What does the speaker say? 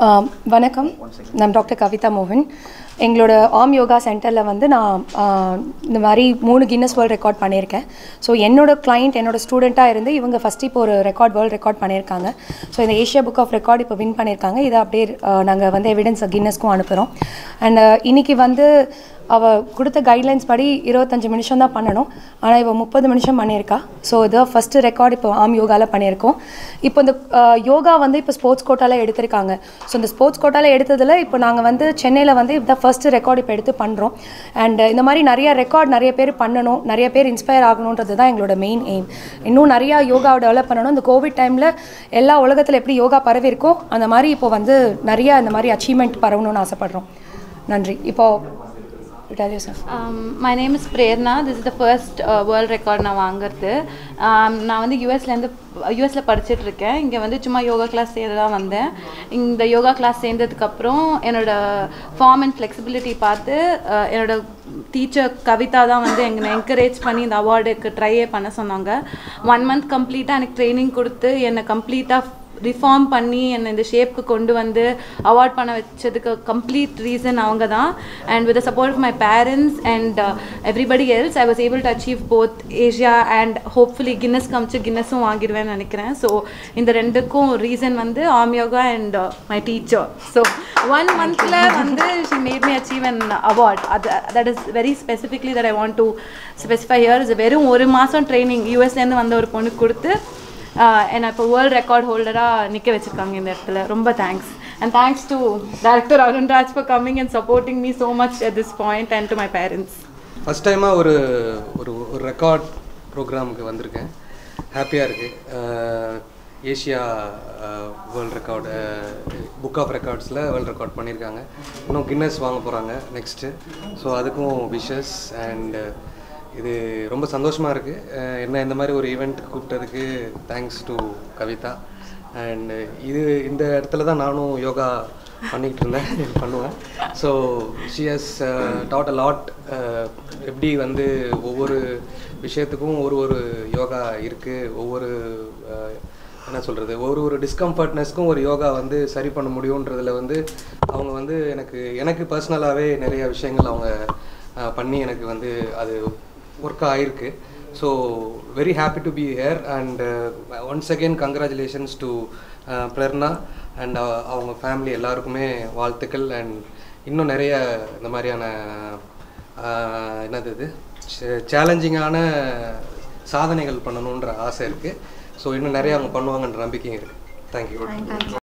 ஆம், வணக்கம் நான் டாக்டர் கவிதா மோகன் எங்களோட ஆம் யோகா சென்டரில் வந்து நான் ஆ, இந்த மாதிரி மூணு கின்னஸ் வேர்ல்ட் ரெக்கார்ட் பண்ணியிருக்கேன் ஸோ என்னோட கிளைண்ட் என்னோட ஸ்டூடெண்ட்டாக இருந்து இவங்க ஃபஸ்ட்டு இப்போ ஒரு ரெக்கார்ட் வேர்ல்ட் ரெக்கார்ட் பண்ணியிருக்காங்க ஸோ இந்த ஏஷியா புக் ஆஃப் ரெக்கார்ட் இப்போ வின் பண்ணியிருக்காங்க இதை அப்படியே நாங்கள் வந்து எவிடன்ஸ் கின்னஸ்க்கும் அனுப்புகிறோம் அண்ட் இன்னைக்கு வந்து அவள் கொடுத்த கைட்லைன்ஸ் படி இருபத்தஞ்சு நிமிஷம் தான் பண்ணணும் ஆனால் இவள் முப்பது நிமிஷம் பண்ணியிருக்கா ஸோ இதான் ஃபஸ்ட்டு ரெக்கார்ட் இப்போ ஆம் யோகாவில் பண்ணியிருக்கோம் இப்போ இந்த அஹ், யோகா வந்து இப்போ ஸ்போர்ட்ஸ் கோட்டாவில் எடுத்திருக்காங்க ஸோ இந்த ஸ்போர்ட்ஸ் கோட்டாவில் எடுத்ததில் இப்போ நாங்கள் வந்து சென்னையில் வந்து இதுதான் ஃபஸ்ட்டு ரெக்கார்ட் இப்போ எடுத்து பண்ணுறோம் அண்ட் இந்த மாதிரி நிறைய ரெக்கார்ட் நிறைய பேர் பண்ணணும் நிறைய பேர் இன்ஸ்பயர் ஆகணுன்றது தான் எங்களோட மெயின் எய்ம் இன்னும் நிறையா யோகாவை டெவலப் பண்ணணும் இந்த கோவிட் டைமில் எல்லா உலகத்தில் எப்படி யோகா பரவி இருக்கோ அந்த மாதிரி இப்போ வந்து நிறைய இந்த மாதிரி அச்சீவ்மெண்ட் பரவணும்னு ஆசைப்படுறோம் நன்றி இப்போ விட்டாலியா sir Um, my name is Prerna. This is the first uh, world record நான் வாங்குறது um, நான் வந்து யூஎஸ்லேருந்து யூஎஸில் படிச்சுட்டு இருக்கேன் இங்கே வந்து சும்மா யோகா கிளாஸ் சேர தான் வந்தேன் இந்த யோகா கிளாஸ் சேர்ந்ததுக்கப்புறம் என்னோட ஃபார்ம் அண்ட் ஃப்ளெக்சிபிலிட்டி பார்த்து uh, என்னோட டீச்சர் கவிதா தான் வந்து எங்களை என்கரேஜ் பண்ணி இந்த அவார்டுக்கு ட்ரையே பண்ண சொன்னாங்க ஒன் மந்த் கம்ப்ளீட்டாக எனக்கு ட்ரைனிங் கொடுத்து என்னை கம்ப்ளீட்டாக ரிஃபார்ம் பண்ணி என்னை இந்த ஷேப்க்கு கொண்டு வந்து அவார்ட் பண்ண வச்சதுக்கு கம்ப்ளீட் ரீசன் அவங்க தான் and with support of my parents and everybody else I was able to achieve both Asia and hopefully Guinness காமிச்சு கின்னஸும் வாங்கிடுவேன்னு நினைக்கிறேன் ஸோ இந்த ரெண்டுக்கும் ரீசன் வந்து um yoga and my teacher so one மந்த்தில் வந்து she made me achieve an award அது that is very specifically that I want to specify year இது வெறும் ஒரு மாதம் ட்ரைனிங் யூஎஸ்லேருந்து வந்த ஒரு பொண்ணுக்கு கொடுத்து ஆஹ் என்னை இப்போ வேர்ல்ட் ரெக்கார்ட் ஹோல்டராக நிற்க வச்சுருக்காங்க இந்த இடத்துல ரொம்ப thanks and thanks to director Arunraj for coming and supporting me so much at this point and to my parents first டைமாக ஒரு ஒரு ஒரு ரெக்கார்ட் ப்ரோக்ராமுக்கு வந்திருக்கேன் ஹாப்பியாக இருக்குது Asia world record book of ரெக்கார்ட்ஸில் வேர்ல்ட் ரெக்கார்ட் பண்ணியிருக்காங்க இன்னும் கின்னஸ் வாங்க போகிறாங்க நெக்ஸ்ட்டு ஸோ அதுக்கும் விஷஸ் அண்ட் இது ரொம்ப சந்தோஷமாக இருக்குது என்ன இந்த மாதிரி ஒரு ஈவெண்ட் கூப்பிட்டதுக்கு தேங்க்ஸ் டு கவிதா அண்ட் இது இந்த இடத்துல தான் நானும் யோகா பண்ணிக்கிட்டு இருந்தேன் பண்ணுவேன் so she has taught a lot எப்படி வந்து ஒவ்வொரு விஷயத்துக்கும் ஒரு ஒரு யோகா இருக்குது ஒவ்வொரு அஹ், என்ன சொல்கிறது ஒரு ஒரு டிஸ்கம்ஃபர்ட்னஸ்க்கும் ஒரு யோகா வந்து சரி பண்ண முடியுன்றதுல வந்து அவங்க வந்து எனக்கு எனக்கு பர்சனலாகவே நிறைய விஷயங்கள் அவங்க அஹ், பண்ணி எனக்கு வந்து அது ஒர்க் ஆகிருக்கு so very happy to be here and once again congratulations to Prerna and அவங்க ஃபேமிலி எல்லாருக்குமே வாழ்த்துக்கள் அண்ட் இன்னும் நிறைய இந்த மாதிரியான uh, என்னது இது சேலஞ்சிங்கான சாதனைகள் பண்ணணுன்ற ஆசை இருக்குது ஸோ இன்னும் நிறைய அவங்க பண்ணுவாங்கன்ற நம்பிக்கையும் இருக்குது தேங்க்யூ